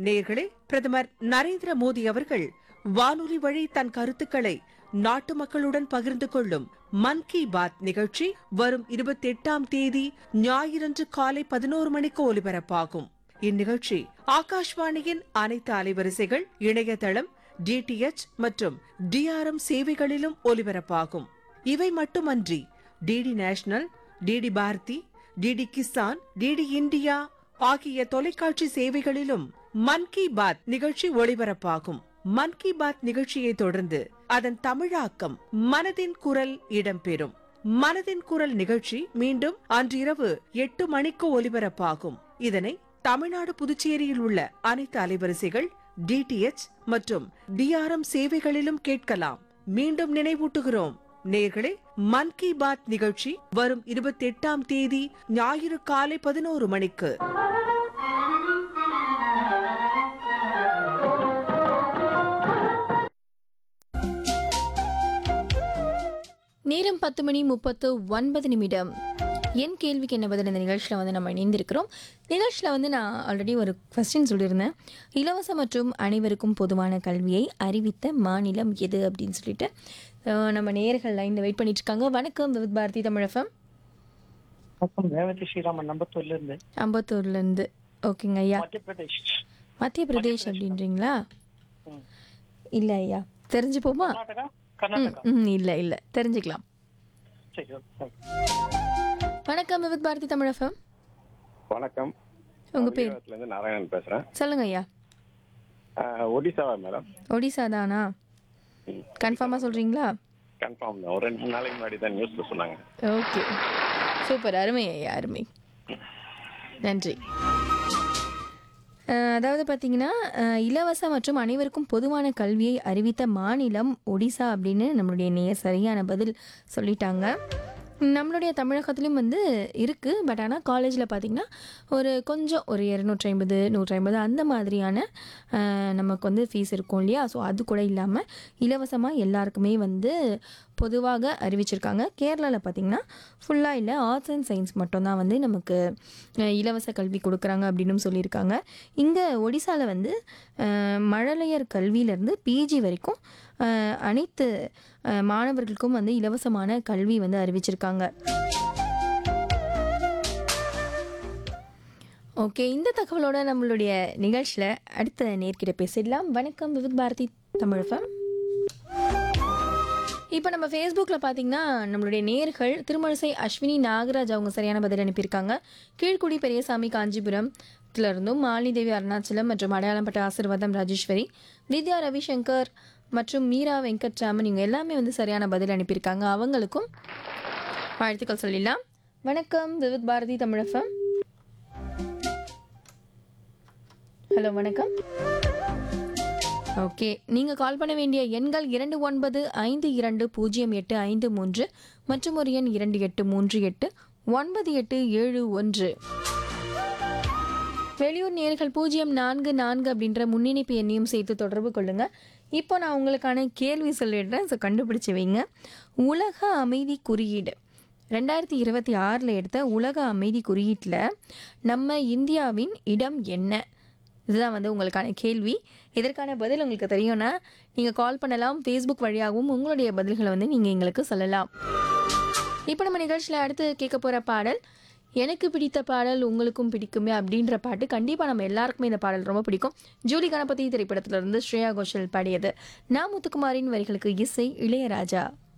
நேர்களே பிரதமர் நரேந்திர மோடி அவர்கள் வானொலி வழி தன் கருத்துக்களை நாட்டு மக்களுடன் பகிர்ந்து கொள்ளும் மன் கி பாத் நிகழ்ச்சி வரும் இருபத்தி எட்டாம் தேதி ஞாயிறன்று காலை பதினோரு மணிக்கு ஒலிபரப்பாகும் இந்நிகழ்ச்சி ஆகாஷ்வாணியின் அனைத்து அலைவரிசைகள் இணையதளம் டிடிஎச் மற்றும் டிஆர்எம் சேவைகளிலும் ஒலிபரப்பாகும் இவை மட்டுமன்றி DD national DD Bharati DD Kisan DD India ஆகிய தொலைக்காட்சி சேவைகளிலும் மன் கி பாத் நிகழ்ச்சி ஒளிபரப்பாகும் மன் கி பாத் நிகழ்ச்சியை தொடர்ந்து அதன் தமிழாக்கம் மனதின் குரல் இடம்பெறும் மனதின் குரல் நிகழ்ச்சி மீண்டும் அன்றிரவு எட்டு மணிக்கு ஒலிபரப்பாகும் இதனை தமிழ்நாடு புதுச்சேரியில் உள்ள அனைத்து அலைவரிசைகள் டிடிஎச் மற்றும் டிஆர்எம் சேவைகளிலும் கேட்கலாம் மீண்டும் நினைவூட்டுகிறோம் நேர்களே மன் கி பாத் நிகழ்ச்சி வரும் இருபத்தி எட்டாம் தேதி ஞாயிறு காலை பதினோரு மணிக்கு நேரம் பத்து மணி முப்பத்து ஒன்பது நிமிடம் என் கேள்விக்கு என்ன பதில் இந்த நிகழ்ச்சியில் வந்து நம்ம இணைந்திருக்கிறோம் நிகழ்ச்சியில் வந்து நான் ஆல்ரெடி ஒரு கொஸ்டின் சொல்லியிருந்தேன் இலவச மற்றும் அனைவருக்கும் பொதுவான கல்வியை அறிவித்த மாநிலம் எது அப்படின்னு சொல்லிட்டு அஹ், நம்ம நேர்கள் லைனில் வெயிட் பண்ணிட்டு இருக்காங்க வணக்கம் வித் பாரதி தமிழகம் வணக்கம் ரேவதி ஸ்ரீராமன் நம்பத்தூர்ல இருந்து அம்பத்தூர்லேருந்து ஓகேங்க ஐயா மத்திய பிரதேஷ் மத்திய பிரதேஷ் அப்படின்றீங்களா ம். இல்லை ஐயா தெரிஞ்சுப்போமா கர்நாடகா ம் கர்நாடகா ம் இல்லை இல்லை தெரிஞ்சுக்கலாம் சரி ஓகே வணக்கம் வித் பாரதி தமிழகம் வணக்கம் உங்கள் பேர் தமிழகத்துல இருந்து நாராயணன் பேசுறேன் சொல்லுங்க ஐயா ஆஹ் ஒடிசாவா மேடம் ஒடிசா தானா கன்ஃபார்மாக சொல்கிறீங்களா கன்ஃபார்ம் தான் ஒரு ரெண்டு மூணு நாளைக்கு முன்னாடி தான் நியூஸ்ல சொன்னாங்க ஓகே சூப்பர் அருமை ஐயா அருமை நன்றி அஹ், அதாவது பார்த்தீங்கன்னா அஹ், இலவச மற்றும் அனைவருக்கும் பொதுவான கல்வியை அறிவித்த மாநிலம் ஒடிசா அப்படின்னு நம்மளுடைய நேயர் சரியான பதில் சொல்லிட்டாங்க நம்மளுடைய தமிழகத்துலேயும் வந்து இருக்குது பட் ஆனால் காலேஜில் பார்த்திங்கன்னா ஒரு கொஞ்சம் ஒரு இரநூற்றி ஐம்பது நூற்றி ஐம்பது அந்த மாதிரியான அஹ், நமக்கு வந்து ஃபீஸ் இருக்கும் இல்லையா ஸோ அது கூட இல்லாமல் இலவசமாக எல்லாருக்குமே வந்து பொதுவாக அறிவிச்சிருக்காங்க கேரளாவில் பார்த்திங்கன்னா ஃபுல்லாக இல்லை ஆர்ட்ஸ் அண்ட் சயின்ஸ் மட்டும்தான் வந்து நமக்கு அஹ், இலவச கல்வி கொடுக்குறாங்க அப்படின்னு சொல்லியிருக்காங்க இங்கே ஒடிசாவில் வந்து அஹ், மழலையர் கல்வியிலேருந்து பிஜி வரைக்கும் அஹ், அனைத்து அஹ், மாணவர்களுக்கும் வந்து இலவசமான கல்வி வந்து அறிவிச்சிருக்காங்க ஓகே இந்த தகவலோட நம்மளுடைய நிகழ்ச்சியில் அடுத்த நேர்கிட்ட பேசிடலாம் வணக்கம் விவித் பாரதி தமிழகம் இப்போ நம்ம ஃபேஸ்புக்கில் பார்த்தீங்கன்னா நம்மளுடைய நேர்கள் திருமழிசை அஸ்வினி நாகராஜ் அவங்க சரியான பதில் அனுப்பியிருக்காங்க கீழ்குடி பெரியசாமி காஞ்சிபுரம்ல இருந்தும் மாலினி தேவி அருணாச்சலம் மற்றும் அடையாளம்பட்ட ஆசிர்வாதம் ராஜேஸ்வரி வித்யா ரவிசங்கர் மற்றும் மீரா வெங்கட்ராமன் இவங்க எல்லாமே வந்து சரியான பதில் அனுப்பியிருக்காங்க அவங்களுக்கும் வாழ்த்துக்கள் சொல்லிடலாம் வணக்கம் விவித் பாரதி தமிழகம் ஹலோ வணக்கம் ஓகே நீங்கள் கால் பண்ண வேண்டிய எண்கள் இரண்டு ஒன்பது ஐந்து இரண்டு பூஜ்ஜியம் எட்டு ஐந்து மூன்று மற்றும் ஒரு எண் இரண்டு எட்டு மூன்று எட்டு ஒன்பது எட்டு ஏழு ஒன்று வெளியூர் நேர்கள் பூஜ்ஜியம் நான்கு நான்கு அப்படின்ற முன்னிணைப்பு எண்ணையும் சேர்த்து தொடர்பு கொள்ளுங்க இப்போ நான் உங்களுக்கான கேள்வி சொல்லிடுறேன் ஸோ கண்டுபிடிச்சு வைங்க உலக அமைதி குறியீடு ரெண்டாயிரத்தி இருபத்தி ஆறில் எடுத்த உலக அமைதி குறியீட்டில் நம்ம இந்தியாவின் இடம் என்ன இதுதான் வந்து உங்களுக்கான கேள்வி இதற்கான பதில் உங்களுக்கு தெரியும்னா நீங்கள் கால் பண்ணலாம் ஃபேஸ்புக் வழியாகவும் உங்களுடைய பதில்களை வந்து நீங்கள் எங்களுக்கு சொல்லலாம் இப்போ நம்ம நிகழ்ச்சியில் அடுத்து கேட்க போகிற பாடல் எனக்கு பிடித்த பாடல் உங்களுக்கும் பிடிக்குமே அப்படின்ற பாட்டு கண்டிப்பாக நம்ம எல்லாருக்குமே இந்த பாடல் ரொம்ப பிடிக்கும் ஜூலி கணபதி திரைப்படத்திலிருந்து ஸ்ரேயா கோஷல் பாடியது நா முத்துக்குமாரின் வரிகளுக்கு இசை இளையராஜா